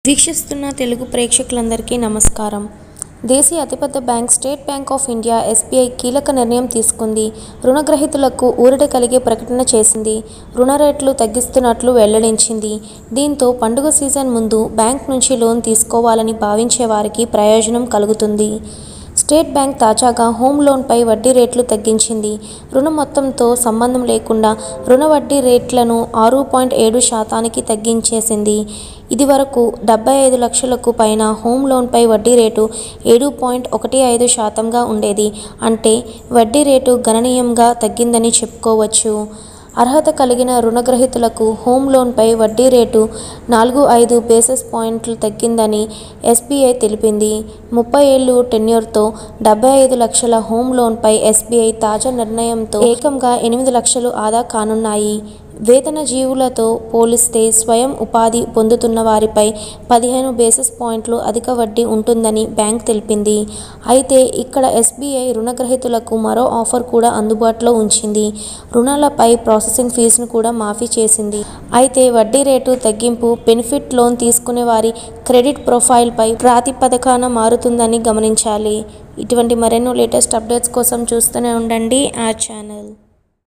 వీక్షిస్తున్న తెలుగు ప్రేక్షకులందరికీ నమస్కారం దేశీయ అతిపెద్ద bank state bank of India SBI కీలక నిర్ణయం తీసుకుంది రుణగ్రహీతలకు ఊరట కలిగే ప్రకటన చేసింది రుణ రేట్లు తగ్గిస్తున్నట్లు వెల్లడించింది దీంతో పండుగ సీజన్ ముందు బ్యాంక్ నుంచి లోన్ తీసుకోవాలని భావించే వారికి ప్రయోజనం కలుగుతుంది స్టేట్ బ్యాంక్ తాజాగా హోమ్ లోన్పై వడ్డీ రేట్లు తగ్గించింది రుణ మొత్తంతో సంబంధం లేకుండా రుణ వడ్డీ రేట్లను ఆరు పాయింట్ ఏడు శాతానికి తగ్గించేసింది ఇదివరకు డెబ్బై ఐదు లక్షలకు పైన హోమ్ లోన్పై వడ్డీ రేటు ఏడు పాయింట్ ఒకటి ఐదు శాతంగా ఉండేది అంటే వడ్డీ రేటు గణనీయంగా తగ్గిందని చెప్పుకోవచ్చు అర్హత కలిగిన రుణగ్రహీతలకు హోమ్ లోన్పై వడ్డీ రేటు నాలుగు ఐదు బేసిస్ పాయింట్లు తగ్గిందని ఎస్బీఐ తెలిపింది ముప్పై ఏళ్ళు టెన్యూర్తో డెబ్బై ఐదు లక్షల హోమ్ లోన్పై ఎస్బీఐ తాజా నిర్ణయంతో ఏకంగా ఎనిమిది లక్షలు ఆదా కానున్నాయి వేతన జీవులతో పోలిస్తే స్వయం ఉపాధి పొందుతున్న వారిపై పదిహేను బేసిస్ పాయింట్లు అధిక వడ్డీ ఉంటుందని బ్యాంక్ తెలిపింది అయితే ఇక్కడ ఎస్బీఐ రుణగ్రహీతలకు మరో ఆఫర్ కూడా అందుబాటులో ఉంచింది రుణాలపై ప్రాసెసింగ్ ఫీజును కూడా మాఫీ చేసింది అయితే వడ్డీ రేటు తగ్గింపు బెనిఫిట్ లోన్ తీసుకునే వారి క్రెడిట్ ప్రొఫైల్పై ప్రాతిపదికన మారుతుందని గమనించాలి ఇటువంటి మరెన్నో లేటెస్ట్ అప్డేట్స్ కోసం చూస్తూనే ఉండండి ఆ ఛానల్